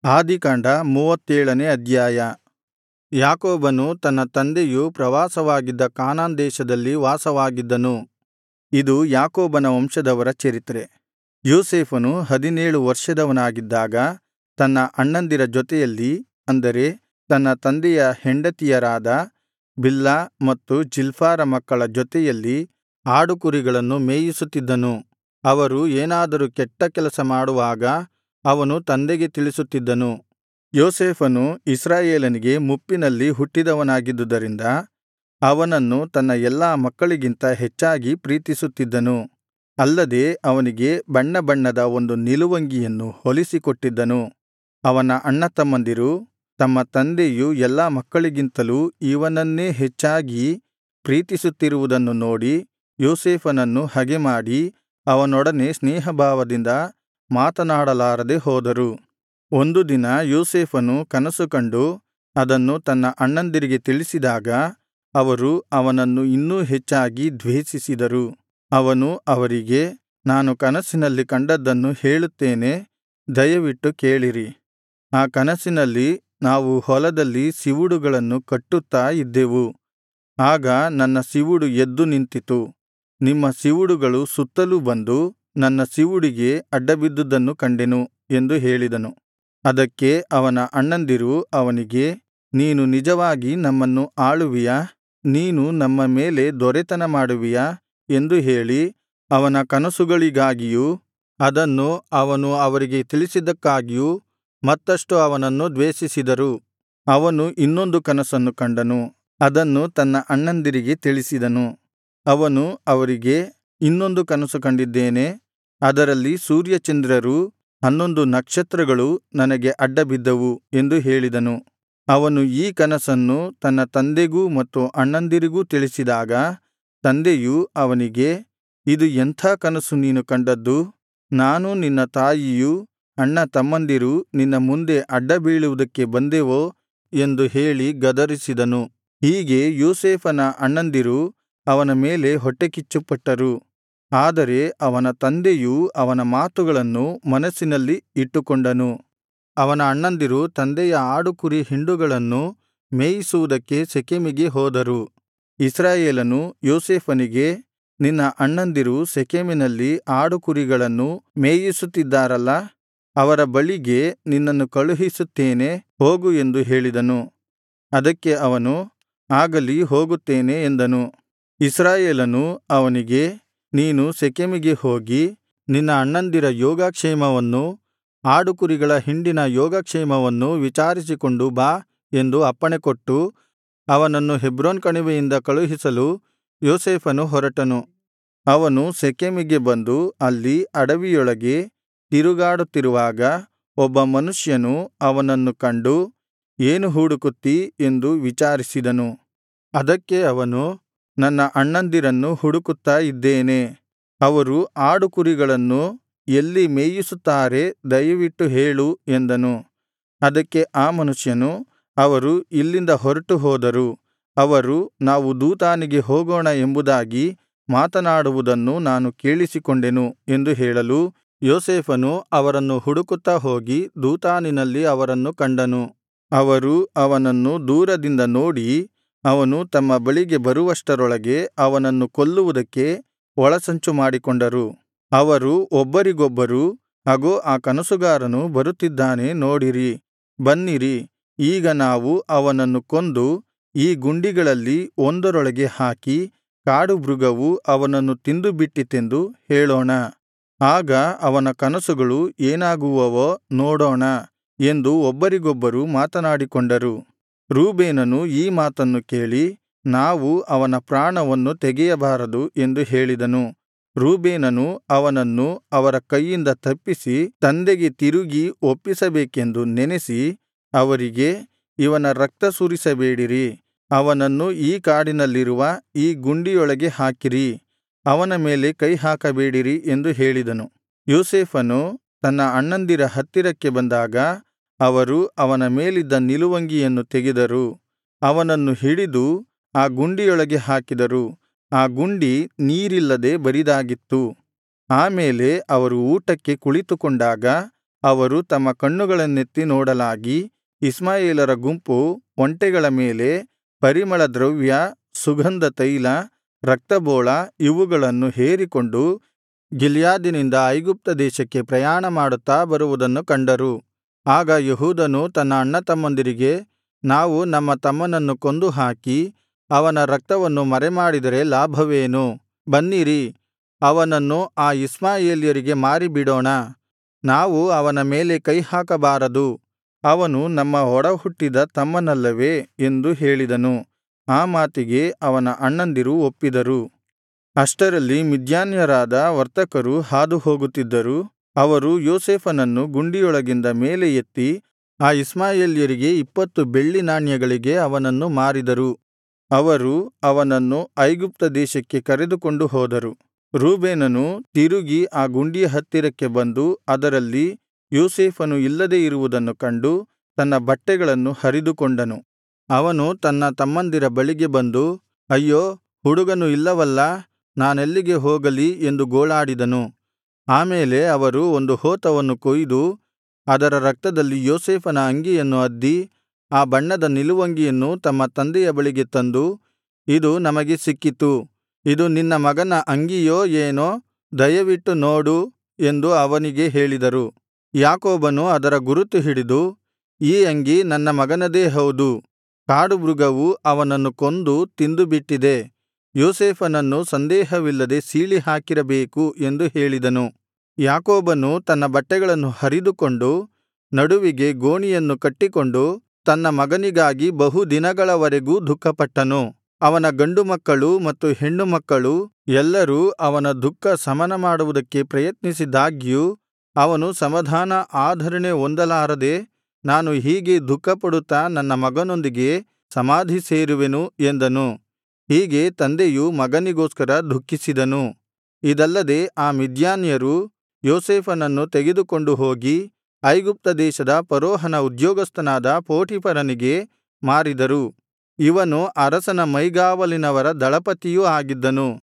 ಆದಿಕಾಂಡ ಮೂವತ್ತೇಳನೇ ಅಧ್ಯಾಯ ಯಾಕೋಬನು ತನ್ನ ತಂದೆಯು ಪ್ರವಾಸವಾಗಿದ್ದ ಕಾನಾನ್ ದೇಶದಲ್ಲಿ ವಾಸವಾಗಿದ್ದನು ಇದು ಯಾಕೋಬನ ವಂಶದವರ ಚರಿತ್ರೆ ಯೋಸೇಫನು ಹದಿನೇಳು ವರ್ಷದವನಾಗಿದ್ದಾಗ ತನ್ನ ಅಣ್ಣಂದಿರ ಜೊತೆಯಲ್ಲಿ ಅಂದರೆ ತನ್ನ ತಂದೆಯ ಹೆಂಡತಿಯರಾದ ಬಿಲ್ಹಾ ಮತ್ತು ಜಿಲ್ಪಾರ ಮಕ್ಕಳ ಜೊತೆಯಲ್ಲಿ ಆಡುಕುರಿಗಳನ್ನು ಮೇಯಿಸುತ್ತಿದ್ದನು ಅವರು ಏನಾದರೂ ಕೆಟ್ಟ ಕೆಲಸ ಮಾಡುವಾಗ ಅವನು ತಂದೆಗೆ ತಿಳಿಸುತ್ತಿದ್ದನು ಯೋಸೇಫನು ಇಸ್ರಾಯೇಲನಿಗೆ ಮುಪ್ಪಿನಲ್ಲಿ ಹುಟ್ಟಿದವನಾಗಿದ್ದುದರಿಂದ ಅವನನ್ನು ತನ್ನ ಎಲ್ಲಾ ಮಕ್ಕಳಿಗಿಂತ ಹೆಚ್ಚಾಗಿ ಪ್ರೀತಿಸುತ್ತಿದ್ದನು ಅಲ್ಲದೆ ಅವನಿಗೆ ಬಣ್ಣಬಣ್ಣದ ಒಂದು ನಿಲುವಂಗಿಯನ್ನು ಹೊಲಿಸಿಕೊಟ್ಟಿದ್ದನು ಅವನ ಅಣ್ಣತಮ್ಮಂದಿರು ತಮ್ಮ ತಂದೆಯು ಎಲ್ಲಾ ಮಕ್ಕಳಿಗಿಂತಲೂ ಇವನನ್ನೇ ಹೆಚ್ಚಾಗಿ ಪ್ರೀತಿಸುತ್ತಿರುವುದನ್ನು ನೋಡಿ ಯೋಸೇಫನನ್ನು ಹಗೆಮಾಡಿ ಅವನೊಡನೆ ಸ್ನೇಹಭಾವದಿಂದ ಮಾತನಾಡಲಾರದೆ ಹೋದರು ಒಂದು ದಿನ ಯೋಸೇಫನು ಕನಸು ಕಂಡು ಅದನ್ನು ತನ್ನ ಅಣ್ಣಂದಿರಿಗೆ ತಿಳಿಸಿದಾಗ ಅವರು ಅವನನ್ನು ಇನ್ನೂ ಹೆಚ್ಚಾಗಿ ದ್ವೇಷಿಸಿದರು ಅವನು ಅವರಿಗೆ ನಾನು ಕನಸಿನಲ್ಲಿ ಕಂಡದ್ದನ್ನು ಹೇಳುತ್ತೇನೆ ದಯವಿಟ್ಟು ಕೇಳಿರಿ ಆ ಕನಸಿನಲ್ಲಿ ನಾವು ಹೊಲದಲ್ಲಿ ಸಿವುಡುಗಳನ್ನು ಕಟ್ಟುತ್ತಾ ಇದ್ದೆವು ಆಗ ನನ್ನ ಸಿವುಡು ಎದ್ದು ನಿಂತಿತು ನಿಮ್ಮ ಸಿವುಡುಗಳು ಸುತ್ತಲೂ ಬಂದು ನನ್ನ ಸಿವುಡಿಗೆ ಅಡ್ಡಬಿದ್ದುದನ್ನು ಕಂಡೆನು ಎಂದು ಹೇಳಿದನು ಅದಕ್ಕೆ ಅವನ ಅಣ್ಣಂದಿರು ಅವನಿಗೆ ನೀನು ನಿಜವಾಗಿ ನಮ್ಮನ್ನು ಆಳುವಿಯಾ ನೀನು ನಮ್ಮ ಮೇಲೆ ದೊರೆತನ ಮಾಡುವಿಯಾ ಎಂದು ಹೇಳಿ ಅವನ ಕನಸುಗಳಿಗಾಗಿಯೂ ಅದನ್ನು ಅವನು ಅವರಿಗೆ ತಿಳಿಸಿದ್ದಕ್ಕಾಗಿಯೂ ಮತ್ತಷ್ಟು ಅವನನ್ನು ದ್ವೇಷಿಸಿದರು ಅವನು ಇನ್ನೊಂದು ಕನಸನ್ನು ಕಂಡನು ಅದನ್ನು ತನ್ನ ಅಣ್ಣಂದಿರಿಗೆ ತಿಳಿಸಿದನು ಅವನು ಅವರಿಗೆ ಇನ್ನೊಂದು ಕನಸು ಕಂಡಿದ್ದೇನೆ ಅದರಲ್ಲಿ ಸೂರ್ಯಚಂದ್ರರೂ ಹನ್ನೊಂದು ನಕ್ಷತ್ರಗಳು ನನಗೆ ಅಡ್ಡಬಿದ್ದವು ಎಂದು ಹೇಳಿದನು ಅವನು ಈ ಕನಸನ್ನು ತನ್ನ ತಂದೆಗೂ ಮತ್ತು ಅಣ್ಣಂದಿರಿಗೂ ತಿಳಿಸಿದಾಗ ತಂದೆಯು ಅವನಿಗೆ ಇದು ಎಂಥ ಕನಸು ನೀನು ಕಂಡದ್ದು ನಾನೂ ನಿನ್ನ ತಾಯಿಯೂ ಅಣ್ಣ ತಮ್ಮಂದಿರೂ ನಿನ್ನ ಮುಂದೆ ಅಡ್ಡಬೀಳುವುದಕ್ಕೆ ಬಂದೆವೋ ಎಂದು ಹೇಳಿ ಗದರಿಸಿದನು ಹೀಗೆ ಯೋಸೇಫನ ಅಣ್ಣಂದಿರು ಅವನ ಮೇಲೆ ಹೊಟ್ಟೆಕಿಚ್ಚುಪಟ್ಟರು ಆದರೆ ಅವನ ತಂದೆಯು ಅವನ ಮಾತುಗಳನ್ನು ಮನಸ್ಸಿನಲ್ಲಿ ಇಟ್ಟುಕೊಂಡನು ಅವನ ಅಣ್ಣಂದಿರು ತಂದೆಯ ಆಡುಕುರಿ ಹಿಂಡುಗಳನ್ನು ಮೇಯಿಸುವುದಕ್ಕೆ ಶೆಕೆಮಿಗೆ ಹೋದರು ಇಸ್ರಾಯೇಲನು ಯೋಸೇಫನಿಗೆ ನಿನ್ನ ಅಣ್ಣಂದಿರು ಶೆಕೆಮಿನಲ್ಲಿ ಆಡುಕುರಿಗಳನ್ನು ಮೇಯಿಸುತ್ತಿದ್ದಾರಲ್ಲಾ ಅವರ ಬಳಿಗೆ ನಿನ್ನನ್ನು ಕಳುಹಿಸುತ್ತೇನೆ ಹೋಗು ಎಂದು ಹೇಳಿದನು ಅದಕ್ಕೆ ಅವನು ಆಗಲಿ ಹೋಗುತ್ತೇನೆ ಎಂದನು ಇಸ್ರಾಯೇಲನು ಅವನಿಗೆ ನೀನು ಶೆಕೆಮಿಗೆ ಹೋಗಿ ನಿನ್ನ ಅಣ್ಣಂದಿರ ಯೋಗಕ್ಷೇಮವನ್ನೂ ಆಡುಕುರಿಗಳ ಹಿಂಡಿನ ಯೋಗಕ್ಷೇಮವನ್ನೂ ವಿಚಾರಿಸಿಕೊಂಡು ಬಾ ಎಂದು ಅಪ್ಪಣೆಕೊಟ್ಟು ಅವನನ್ನು ಹೆಬ್ರೋನ್ ಕಣಿವೆಯಿಂದ ಕಳುಹಿಸಲು ಯೋಸೇಫನು ಹೊರಟನು ಅವನು ಶೆಕೆಮಿಗೆ ಬಂದು ಅಲ್ಲಿ ಅಡವಿಯೊಳಗೆ ತಿರುಗಾಡುತ್ತಿರುವಾಗ ಒಬ್ಬ ಮನುಷ್ಯನು ಅವನನ್ನು ಕಂಡು ಏನು ಹುಡುಕುತ್ತೀ ಎಂದು ವಿಚಾರಿಸಿದನು ಅದಕ್ಕೆ ಅವನು ನನ್ನ ಅಣ್ಣಂದಿರನ್ನು ಹುಡುಕುತ್ತಾ ಇದ್ದೇನೆ ಅವರು ಆಡುಕುರಿಗಳನ್ನು ಎಲ್ಲಿ ಮೇಯಿಸುತ್ತಾರೆ ದಯವಿಟ್ಟು ಹೇಳು ಎಂದನು ಅದಕ್ಕೆ ಆ ಮನುಷ್ಯನು ಅವರು ಇಲ್ಲಿಂದ ಹೊರಟು ಹೋದರು ಅವರು ನಾವು ದೋತಾನಿಗೆ ಹೋಗೋಣ ಎಂಬುದಾಗಿ ಮಾತನಾಡುವುದನ್ನು ನಾನು ಕೇಳಿಸಿಕೊಂಡೆನು ಎಂದು ಹೇಳಲು ಯೋಸೇಫನು ಅವರನ್ನು ಹುಡುಕುತ್ತಾ ಹೋಗಿ ದೋತಾನಿನಲ್ಲಿ ಅವರನ್ನು ಕಂಡನು ಅವರು ಅವನನ್ನು ದೂರದಿಂದ ನೋಡಿ ಅವನು ತಮ್ಮ ಬಳಿಗೆ ಬರುವಷ್ಟರೊಳಗೆ ಅವನನ್ನು ಕೊಲ್ಲುವುದಕ್ಕೆ ಒಳಸಂಚು ಮಾಡಿಕೊಂಡರು ಅವರು ಒಬ್ಬರಿಗೊಬ್ಬರು ಅಗೋ ಆ ಕನಸುಗಾರನು ಬರುತ್ತಿದ್ದಾನೆ ನೋಡಿರಿ ಬನ್ನಿರಿ ಈಗ ನಾವು ಅವನನ್ನು ಕೊಂದು ಈ ಗುಂಡಿಗಳಲ್ಲಿ ಒಂದರೊಳಗೆ ಹಾಕಿ ಕಾಡುಮೃಗವು ಅವನನ್ನು ತಿಂದು ಬಿಟ್ಟಿತೆಂದು ಹೇಳೋಣ ಆಗ ಅವನ ಕನಸುಗಳು ಏನಾಗುವವೋ ನೋಡೋಣ ಎಂದು ಒಬ್ಬರಿಗೊಬ್ಬರು ಮಾತನಾಡಿಕೊಂಡರು ರೂಬೇನನು ಈ ಮಾತನ್ನು ಕೇಳಿ ನಾವು ಅವನ ಪ್ರಾಣವನ್ನು ತೆಗೆಯಬಾರದು ಎಂದು ಹೇಳಿದನು ರೂಬೇನನು ಅವನನ್ನು ಅವರ ಕೈಯಿಂದ ತಪ್ಪಿಸಿ ತಂದೆಗೆ ತಿರುಗಿ ಒಪ್ಪಿಸಬೇಕೆಂದು ನೆನೆಸಿ ಅವರಿಗೆ ಇವನ ರಕ್ತ ಸುರಿಸಬೇಡಿರಿ ಅವನನ್ನು ಈ ಕಾಡಿನಲ್ಲಿರುವ ಈ ಗುಂಡಿಯೊಳಗೆ ಹಾಕಿರಿ ಅವನ ಮೇಲೆ ಕೈಹಾಕಬೇಡಿರಿ ಎಂದು ಹೇಳಿದನು ಯೋಸೇಫನು ತನ್ನ ಅಣ್ಣಂದಿರ ಹತ್ತಿರಕ್ಕೆ ಬಂದಾಗ ಅವರು ಅವನ ಮೇಲಿದ್ದ ನಿಲುವಂಗಿಯನ್ನು ತೆಗೆದರು ಅವನನ್ನು ಹಿಡಿದು ಆ ಗುಂಡಿಯೊಳಗೆ ಹಾಕಿದರು ಆ ಗುಂಡಿ ನೀರಿಲ್ಲದೆ ಬರಿದಾಗಿತ್ತು ಆ ಮೇಲೆ ಅವರು ಊಟಕ್ಕೆ ಕುಳಿತುಕೊಂಡಾಗ ಅವರು ತಮ್ಮ ಕಣ್ಣುಗಳನ್ನೆತ್ತಿ ನೋಡಲಾಗಿ ಇಷ್ಮಾಯೇಲರ ಗುಂಪು ಒಂಟೆಗಳ ಮೇಲೆ ಪರಿಮಳದ್ರವ್ಯ ಸುಗಂಧತೈಲ ರಕ್ತಬೋಳ ಇವುಗಳನ್ನು ಹೇರಿಕೊಂಡು ಗಿಲ್ಯಾದಿನಿಂದ ಐಗುಪ್ತ ದೇಶಕ್ಕೆ ಪ್ರಯಾಣ ಮಾಡುತ್ತಾ ಬರುವುದನ್ನು ಕಂಡರು ಆಗ ಯೆಹೂದನು ತನ್ನ ಅಣ್ಣತಮ್ಮಂದಿರಿಗೆ ನಾವು ನಮ್ಮ ತಮ್ಮನನ್ನು ಕೊಂದು ಹಾಕಿ ಅವನ ರಕ್ತವನ್ನು ಮರೆಮಾಡಿದರೆ ಲಾಭವೇನು ಬನ್ನಿರಿ ಅವನನ್ನು ಆ ಇಷ್ಮಾಯೇಲ್ಯರಿಗೆ ಮಾರಿಬಿಡೋಣ ನಾವು ಅವನ ಮೇಲೆ ಕೈಹಾಕಬಾರದು ಅವನು ನಮ್ಮ ಒಡಹುಟ್ಟಿದ ತಮ್ಮನಲ್ಲವೇ ಎಂದು ಹೇಳಿದನು ಆ ಮಾತಿಗೆ ಅವನ ಅಣ್ಣಂದಿರು ಒಪ್ಪಿದರು ಅಷ್ಟರಲ್ಲಿ ಮಿದ್ಯಾನ್ಯರಾದ ವರ್ತಕರು ಹಾದುಹೋಗುತ್ತಿದ್ದರು ಅವರು ಯೋಸೇಫನನ್ನು ಗುಂಡಿಯೊಳಗಿಂದ ಮೇಲೆ ಎತ್ತಿ ಆ ಇಷ್ಮಾಯೇಲ್ಯರಿಗೆ ಇಪ್ಪತ್ತು ಬೆಳ್ಳಿ ನಾಣ್ಯಗಳಿಗೆ ಅವನನ್ನು ಮಾರಿದರು ಅವರು ಅವನನ್ನು ಐಗುಪ್ತ ದೇಶಕ್ಕೆ ಕರೆದುಕೊಂಡು ಹೋದರು ರೂಬೇನನು ತಿರುಗಿ ಆ ಗುಂಡಿಯ ಹತ್ತಿರಕ್ಕೆ ಬಂದು ಅದರಲ್ಲಿ ಯೋಸೇಫನು ಇಲ್ಲದೆ ಇರುವುದನ್ನು ಕಂಡು ತನ್ನ ಬಟ್ಟೆಗಳನ್ನು ಹರಿದುಕೊಂಡನು ಅವನು ತನ್ನ ತಮ್ಮಂದಿರ ಬಳಿಗೆ ಬಂದು ಅಯ್ಯೋ ಹುಡುಗನು ಇಲ್ಲವಲ್ಲಾ ನಾನೆಲ್ಲಿಗೆ ಹೋಗಲಿ ಎಂದು ಗೋಳಾಡಿದನು ಆಮೇಲೆ ಅವರು ಒಂದು ಹೋತವನ್ನು ಕೊಯ್ದು ಅದರ ರಕ್ತದಲ್ಲಿ ಯೋಸೇಫನ ಅಂಗಿಯನ್ನು ಅದ್ದಿ ಆ ಬಣ್ಣದ ನಿಲುವಂಗಿಯನ್ನು ತಮ್ಮ ತಂದೆಯ ಬಳಿಗೆ ತಂದು ಇದು ನಮಗೆ ಸಿಕ್ಕಿತು ಇದು ನಿನ್ನ ಮಗನ ಅಂಗಿಯೋ ಏನೋ ದಯವಿಟ್ಟು ನೋಡು ಎಂದು ಅವನಿಗೆ ಹೇಳಿದರು ಯಾಕೋಬನು ಅದರ ಗುರುತು ಹಿಡಿದು ಈ ಅಂಗಿ ನನ್ನ ಮಗನದೇ ಹೌದು ಕಾಡುಮೃಗವು ಅವನನ್ನು ಕೊಂದು ತಿಂದುಬಿಟ್ಟಿದೆ ಯೋಸೇಫನನ್ನು ಸಂದೇಹವಿಲ್ಲದೆ ಸೀಳಿಹಾಕಿರಬೇಕು ಎಂದು ಹೇಳಿದನು ಯಾಕೋಬನು ತನ್ನ ಬಟ್ಟೆಗಳನ್ನು ಹರಿದುಕೊಂಡು ನಡುವಿಗೆ ಗೋಣಿಯನ್ನು ಕಟ್ಟಿಕೊಂಡು ತನ್ನ ಮಗನಿಗಾಗಿ ಬಹು ದಿನಗಳವರೆಗೂ ದುಃಖಪಟ್ಟನು ಅವನ ಗಂಡು ಮಕ್ಕಳು ಮತ್ತು ಹೆಣ್ಣು ಮಕ್ಕಳು ಎಲ್ಲರೂ ಅವನ ದುಃಖ ಶಮನ ಮಾಡುವುದಕ್ಕೆ ಪ್ರಯತ್ನಿಸಿದಾಗ್ಯೂ ಅವನು ಸಮಾಧಾನ ಆಧರಣೆ ಹೊಂದಲಾರದೆ ನಾನು ಹೀಗೆ ದುಃಖಪಡುತ್ತಾ ನನ್ನ ಮಗನೊಂದಿಗೆ ಸಮಾಧಿ ಸೇರುವೆನು ಎಂದನು ಹೀಗೆ ತಂದೆಯು ಮಗನಿಗೋಸ್ಕರ ದುಃಖಿಸಿದನು ಇದಲ್ಲದೆ ಆ ಮಿದ್ಯಾನ್ಯರು ಯೋಸೇಫನನ್ನು ತೆಗೆದುಕೊಂಡು ಹೋಗಿ ಐಗುಪ್ತ ದೇಶದ ಫರೋಹನ ಉದ್ಯೋಗಸ್ಥನಾದ ಪೋಟೀಫರನಿಗೆ ಮಾರಿದರು ಇವನು ಅರಸನ ಮೈಗಾವಲಿನವರ ದಳಪತಿಯೂ ಆಗಿದ್ದನು